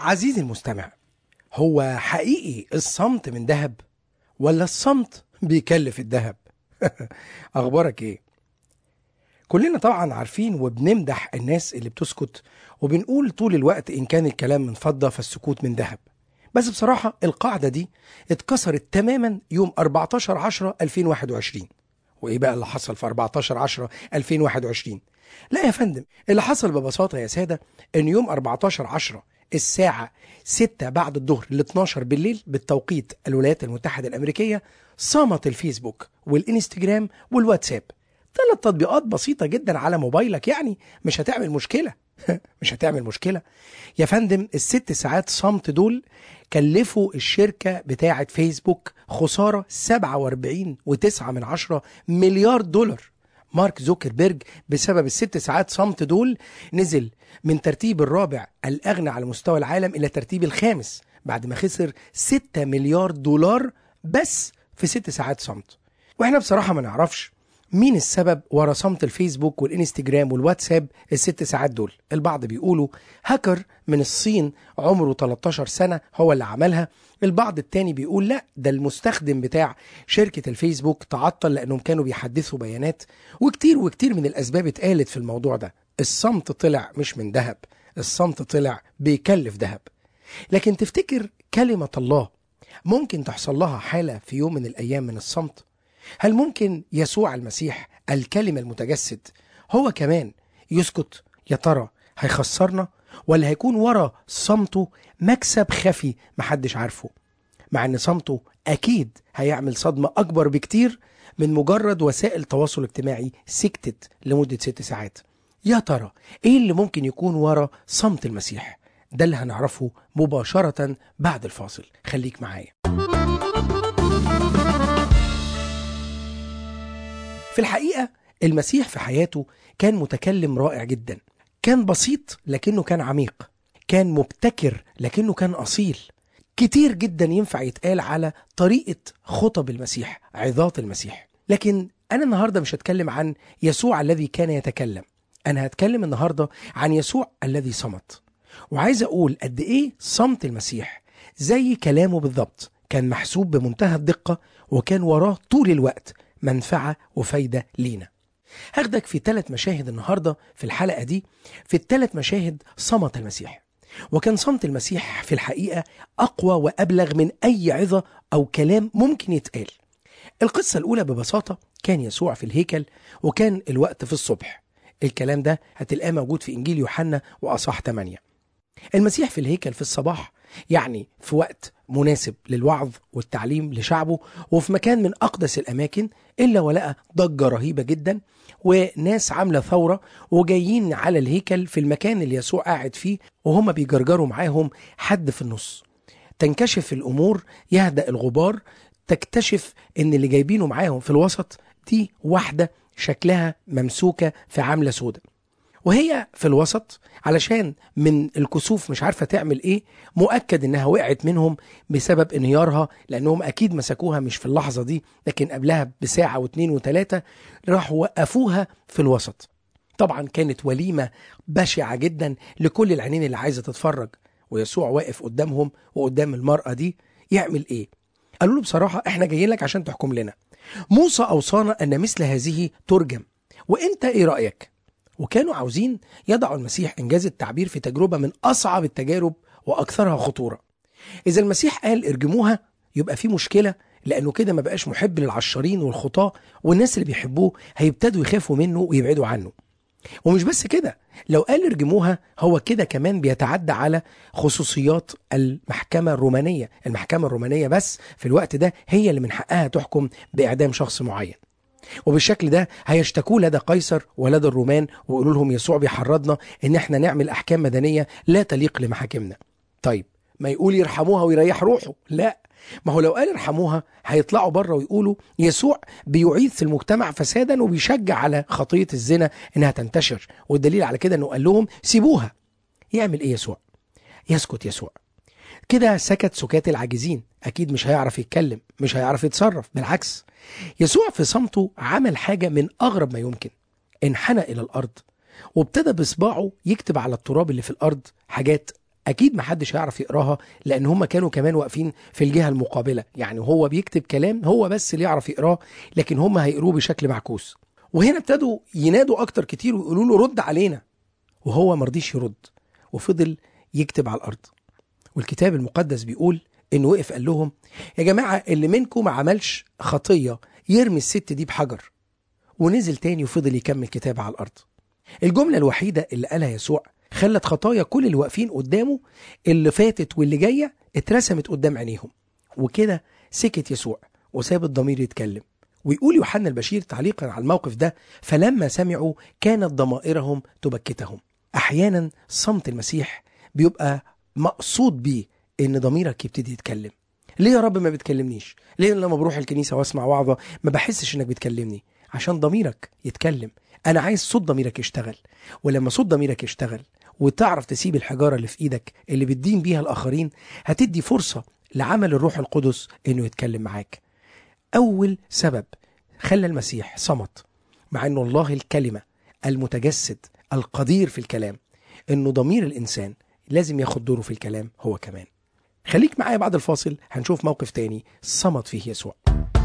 عزيزي المستمع هو حقيقي الصمت من ذهب ولا الصمت بيكلف الذهب اخبارك ايه كلنا طبعا عارفين وبنمدح الناس اللي بتسكت وبنقول طول الوقت ان كان الكلام من فضة فالسكوت من ذهب بس بصراحة القاعدة دي اتكسرت تماما يوم 14 10 2021 وايه بقى اللي حصل في 14 10 2021 لا يا فندم اللي حصل ببساطة يا سادة ان يوم 14 10 الساعة 6 بعد الظهر ل 12 بالليل بالتوقيت الولايات المتحدة الأمريكية صامت الفيسبوك والإنستجرام والواتساب ثلاث تطبيقات بسيطة جدا على موبايلك يعني مش هتعمل مشكلة مش هتعمل مشكلة يا فندم الست ساعات صمت دول كلفوا الشركة بتاعة فيسبوك خسارة 47 و9 من عشرة مليار دولار مارك زوكربيرج بسبب الست ساعات صمت دول نزل من ترتيب الرابع الأغنى على مستوى العالم إلى ترتيب الخامس بعد ما خسر 6 مليار دولار بس في ست ساعات صمت واحنا بصراحة ما نعرفش مين السبب ورا صمت الفيسبوك والانستجرام والواتساب الست ساعات دول البعض بيقولوا هاكر من الصين عمره 13 سنة هو اللي عملها البعض التاني بيقول لا ده المستخدم بتاع شركة الفيسبوك تعطل لأنهم كانوا بيحدثوا بيانات وكتير وكتير من الأسباب اتقالت في الموضوع ده الصمت طلع مش من ذهب الصمت طلع بيكلف ذهب لكن تفتكر كلمة الله ممكن تحصل لها حالة في يوم من الأيام من الصمت هل ممكن يسوع المسيح الكلمة المتجسد هو كمان يسكت يا ترى هيخسرنا ولا هيكون ورا صمته مكسب خفي محدش عارفه مع ان صمته اكيد هيعمل صدمة اكبر بكتير من مجرد وسائل تواصل اجتماعي سكتت لمدة ست ساعات يا ترى ايه اللي ممكن يكون ورا صمت المسيح ده اللي هنعرفه مباشرة بعد الفاصل خليك معايا في الحقيقة المسيح في حياته كان متكلم رائع جدا كان بسيط لكنه كان عميق كان مبتكر لكنه كان أصيل كتير جدا ينفع يتقال على طريقة خطب المسيح عظات المسيح لكن أنا النهاردة مش هتكلم عن يسوع الذي كان يتكلم أنا هتكلم النهاردة عن يسوع الذي صمت وعايز أقول قد إيه صمت المسيح زي كلامه بالضبط كان محسوب بمنتهى الدقة وكان وراه طول الوقت منفعة وفايدة لينا هاخدك في ثلاث مشاهد النهاردة في الحلقة دي في الثلاث مشاهد صمت المسيح وكان صمت المسيح في الحقيقة أقوى وأبلغ من أي عظة أو كلام ممكن يتقال القصة الأولى ببساطة كان يسوع في الهيكل وكان الوقت في الصبح الكلام ده هتلاقاه موجود في إنجيل يوحنا وأصح 8 المسيح في الهيكل في الصباح يعني في وقت مناسب للوعظ والتعليم لشعبه وفي مكان من أقدس الأماكن إلا ولقى ضجة رهيبة جدا وناس عاملة ثورة وجايين على الهيكل في المكان اللي يسوع قاعد فيه وهم بيجرجروا معاهم حد في النص تنكشف الأمور يهدأ الغبار تكتشف ان اللي جايبينه معاهم في الوسط دي واحدة شكلها ممسوكة في عاملة سودة وهي في الوسط علشان من الكسوف مش عارفة تعمل ايه مؤكد انها وقعت منهم بسبب انهيارها لانهم اكيد مسكوها مش في اللحظة دي لكن قبلها بساعة واثنين وثلاثة راحوا وقفوها في الوسط طبعا كانت وليمة بشعة جدا لكل العينين اللي عايزة تتفرج ويسوع واقف قدامهم وقدام المرأة دي يعمل ايه قالوا له بصراحة احنا جايين لك عشان تحكم لنا موسى أوصانا أن مثل هذه ترجم وانت ايه رأيك وكانوا عاوزين يضعوا المسيح إنجاز التعبير في تجربة من أصعب التجارب وأكثرها خطورة إذا المسيح قال ارجموها يبقى في مشكلة لأنه كده ما بقاش محب للعشارين والخطاة والناس اللي بيحبوه هيبتدوا يخافوا منه ويبعدوا عنه ومش بس كده لو قال ارجموها هو كده كمان بيتعدى على خصوصيات المحكمة الرومانية المحكمة الرومانية بس في الوقت ده هي اللي من حقها تحكم بإعدام شخص معين وبالشكل ده هيشتكوه لدى قيصر ولدى الرومان ويقولوا لهم يسوع بيحرضنا ان احنا نعمل احكام مدنيه لا تليق لمحاكمنا. طيب ما يقول يرحموها ويريح روحه، لا ما هو لو قال ارحموها هيطلعوا بره ويقولوا يسوع بيعيد في المجتمع فسادا وبيشجع على خطيه الزنا انها تنتشر والدليل على كده انه قال لهم سيبوها. يعمل ايه يسوع؟ يسكت يسوع. كده سكت سكات العاجزين اكيد مش هيعرف يتكلم مش هيعرف يتصرف بالعكس يسوع في صمته عمل حاجة من أغرب ما يمكن انحنى إلى الأرض وابتدى بصباعه يكتب على التراب اللي في الأرض حاجات اكيد محدش هيعرف يقراها لان هم كانوا كمان واقفين في الجهه المقابله يعني هو بيكتب كلام هو بس اللي يعرف يقراه لكن هم هيقروه بشكل معكوس وهنا ابتدوا ينادوا اكتر كتير ويقولوا له رد علينا وهو مرضيش يرد وفضل يكتب على الارض والكتاب المقدس بيقول انه وقف قال لهم يا جماعه اللي منكم ما عملش خطيه يرمي الست دي بحجر ونزل تاني وفضل يكمل كتابة على الارض الجمله الوحيده اللي قالها يسوع خلت خطايا كل اللي واقفين قدامه اللي فاتت واللي جايه اترسمت قدام عينيهم وكده سكت يسوع وساب الضمير يتكلم ويقول يوحنا البشير تعليقا على الموقف ده فلما سمعوا كانت ضمائرهم تبكتهم احيانا صمت المسيح بيبقى مقصود بيه ان ضميرك يبتدي يتكلم ليه يا رب ما بتكلمنيش ليه لما بروح الكنيسه واسمع وعظه ما بحسش انك بتكلمني عشان ضميرك يتكلم انا عايز صوت ضميرك يشتغل ولما صوت ضميرك يشتغل وتعرف تسيب الحجاره اللي في ايدك اللي بتدين بيها الاخرين هتدي فرصه لعمل الروح القدس انه يتكلم معاك اول سبب خلى المسيح صمت مع انه الله الكلمه المتجسد القدير في الكلام انه ضمير الانسان لازم ياخد دوره في الكلام هو كمان خليك معايا بعد الفاصل هنشوف موقف تاني صمت فيه يسوع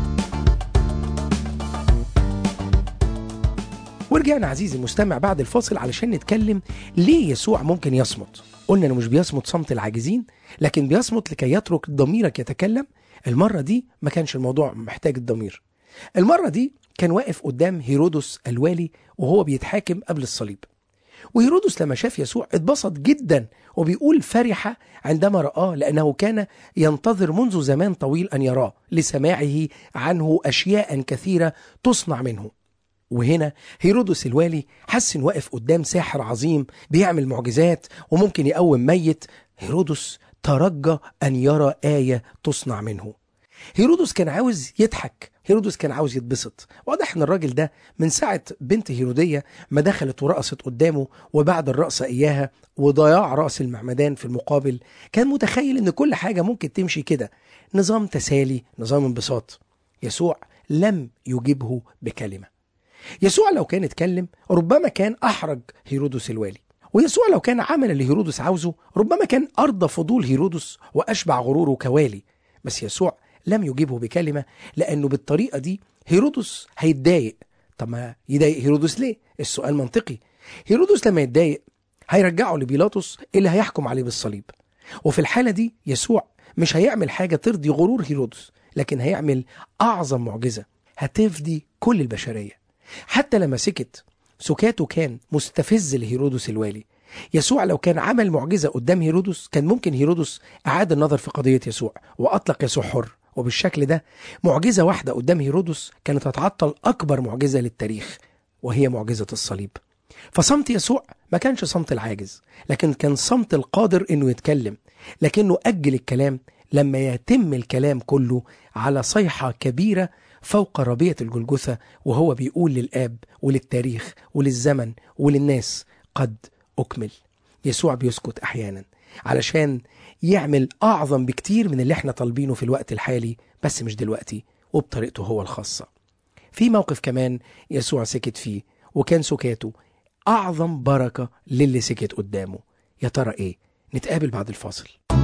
ورجعنا عزيزي المستمع بعد الفاصل علشان نتكلم ليه يسوع ممكن يصمت قلنا انه مش بيصمت صمت العاجزين لكن بيصمت لكي يترك ضميرك يتكلم المرة دي ما كانش الموضوع محتاج الضمير المرة دي كان واقف قدام هيرودس الوالي وهو بيتحاكم قبل الصليب وهيرودس لما شاف يسوع اتبسط جدا وبيقول فرح عندما رآه لأنه كان ينتظر منذ زمان طويل أن يراه لسماعه عنه أشياء كثيرة تصنع منه وهنا هيرودس الوالي حس إن واقف قدام ساحر عظيم بيعمل معجزات وممكن يقوم ميت هيرودس ترجى أن يرى آية تصنع منه هيرودس كان عاوز يضحك هيرودس كان عاوز يتبسط واضح ان الراجل ده من ساعة بنت هيرودية ما دخلت ورقصت قدامه وبعد الرقصة إياها وضياع رأس المعمدان في المقابل كان متخيل ان كل حاجة ممكن تمشي كده نظام تسالي نظام انبساط يسوع لم يجبه بكلمة يسوع لو كان اتكلم ربما كان أحرج هيرودس الوالي ويسوع لو كان عمل اللي هيرودس عاوزه ربما كان أرضى فضول هيرودس وأشبع غروره كوالي بس يسوع لم يجيبه بكلمة لأنه بالطريقة دي هيرودس هيتضايق طب ما يضايق هيرودس ليه؟ السؤال منطقي هيرودس لما يتضايق هيرجعه لبيلاطس اللي هيحكم عليه بالصليب وفي الحالة دي يسوع مش هيعمل حاجة ترضي غرور هيرودس لكن هيعمل أعظم معجزة هتفدي كل البشرية حتى لما سكت سكاته كان مستفز لهيرودس الوالي يسوع لو كان عمل معجزة قدام هيرودس كان ممكن هيرودس أعاد النظر في قضية يسوع وأطلق يسوع حر وبالشكل ده معجزة واحدة قدام هيرودس كانت هتعطل أكبر معجزة للتاريخ وهي معجزة الصليب فصمت يسوع ما كانش صمت العاجز لكن كان صمت القادر انه يتكلم لكنه أجل الكلام لما يتم الكلام كله على صيحة كبيرة فوق ربية الجلجثة وهو بيقول للآب وللتاريخ وللزمن وللناس قد أكمل يسوع بيسكت أحيانا علشان يعمل أعظم بكتير من اللي احنا طالبينه في الوقت الحالي بس مش دلوقتي وبطريقته هو الخاصة في موقف كمان يسوع سكت فيه وكان سكاته أعظم بركة للي سكت قدامه يا ترى إيه؟ نتقابل بعد الفاصل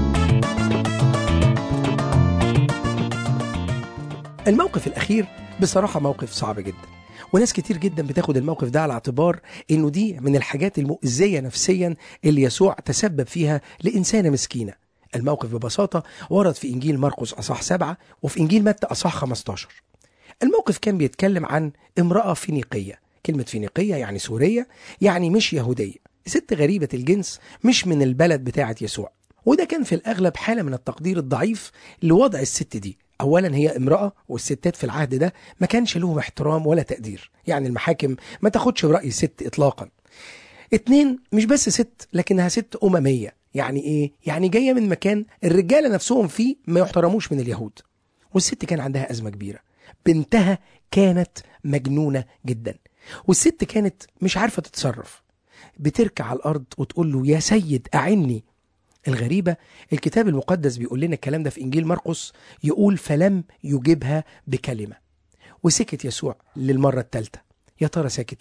الموقف الأخير بصراحة موقف صعب جدا وناس كتير جدا بتاخد الموقف ده على اعتبار انه دي من الحاجات المؤذية نفسيا اللي يسوع تسبب فيها لإنسانة مسكينة الموقف ببساطة ورد في إنجيل مرقس أصح سبعة وفي إنجيل متى أصح 15 الموقف كان بيتكلم عن امرأة فينيقية كلمة فينيقية يعني سورية يعني مش يهودية ست غريبة الجنس مش من البلد بتاعة يسوع وده كان في الأغلب حالة من التقدير الضعيف لوضع الست دي اولا هي امراه والستات في العهد ده ما كانش لهم احترام ولا تقدير يعني المحاكم ما تاخدش براي ست اطلاقا اتنين مش بس ست لكنها ست امميه يعني ايه يعني جايه من مكان الرجاله نفسهم فيه ما يحترموش من اليهود والست كان عندها ازمه كبيره بنتها كانت مجنونه جدا والست كانت مش عارفه تتصرف بتركع على الارض وتقول له يا سيد اعني الغريبة الكتاب المقدس بيقول لنا الكلام ده في إنجيل مرقس يقول فلم يجبها بكلمة وسكت يسوع للمرة الثالثة يا ترى ساكت ليه؟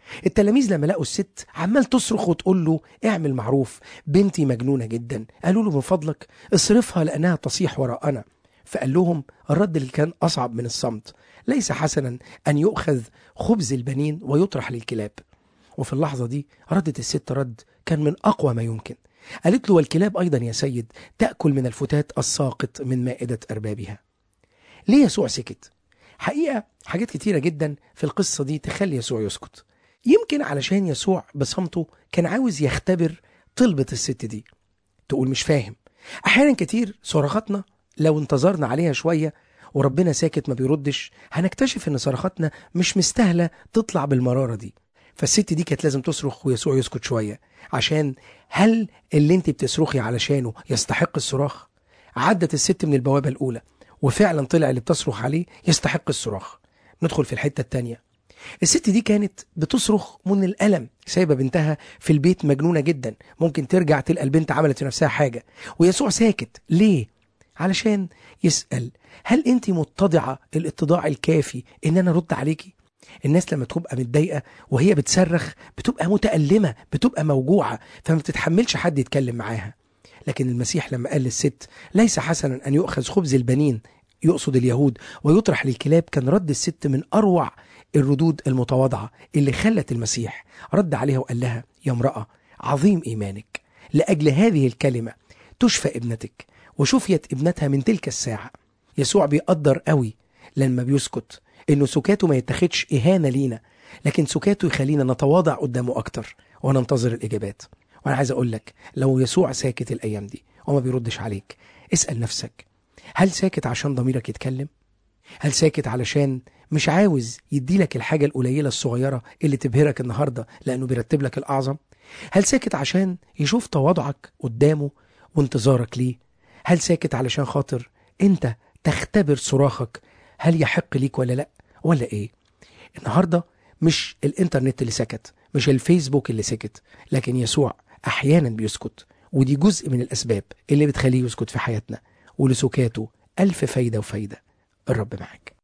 التلاميذ لما لقوا الست عمال تصرخ وتقول له اعمل معروف بنتي مجنونة جدا قالوا له من فضلك اصرفها لأنها تصيح وراءنا فقال لهم الرد اللي كان أصعب من الصمت ليس حسنا أن يؤخذ خبز البنين ويطرح للكلاب وفي اللحظة دي ردت الست رد كان من أقوى ما يمكن قالت له والكلاب أيضا يا سيد تأكل من الفتات الساقط من مائدة أربابها ليه يسوع سكت؟ حقيقة حاجات كتيرة جدا في القصة دي تخلي يسوع يسكت يمكن علشان يسوع بصمته كان عاوز يختبر طلبة الست دي تقول مش فاهم أحيانا كتير صراخاتنا لو انتظرنا عليها شوية وربنا ساكت ما بيردش هنكتشف ان صرخاتنا مش مستاهلة تطلع بالمرارة دي فالست دي كانت لازم تصرخ ويسوع يسكت شوية عشان هل اللي انت بتصرخي علشانه يستحق الصراخ عدت الست من البوابة الأولى وفعلا طلع اللي بتصرخ عليه يستحق الصراخ ندخل في الحتة التانية الست دي كانت بتصرخ من الألم سايبة بنتها في البيت مجنونة جدا ممكن ترجع تلقى البنت عملت في نفسها حاجة ويسوع ساكت ليه؟ علشان يسأل هل انت متضعة الاتضاع الكافي ان انا ارد عليكي؟ الناس لما تبقى متضايقة وهي بتصرخ بتبقى متألمة بتبقى موجوعة فما بتتحملش حد يتكلم معاها لكن المسيح لما قال للست ليس حسنا أن يؤخذ خبز البنين يقصد اليهود ويطرح للكلاب كان رد الست من أروع الردود المتواضعة اللي خلت المسيح رد عليها وقال لها يا امرأة عظيم إيمانك لأجل هذه الكلمة تشفى ابنتك وشفيت ابنتها من تلك الساعة يسوع بيقدر قوي لما بيسكت انه سكاته ما يتخدش اهانة لينا لكن سكاته يخلينا نتواضع قدامه اكتر وننتظر الاجابات وانا عايز اقول لك لو يسوع ساكت الايام دي وما بيردش عليك اسال نفسك هل ساكت عشان ضميرك يتكلم هل ساكت علشان مش عاوز يديلك الحاجة القليلة الصغيرة اللي تبهرك النهاردة لأنه بيرتب لك الأعظم هل ساكت عشان يشوف تواضعك قدامه وانتظارك ليه هل ساكت علشان خاطر انت تختبر صراخك هل يحق ليك ولا لا ولا ايه النهارده مش الانترنت اللي سكت مش الفيسبوك اللي سكت لكن يسوع احيانا بيسكت ودي جزء من الاسباب اللي بتخليه يسكت في حياتنا ولسكاته الف فايده وفايده الرب معاك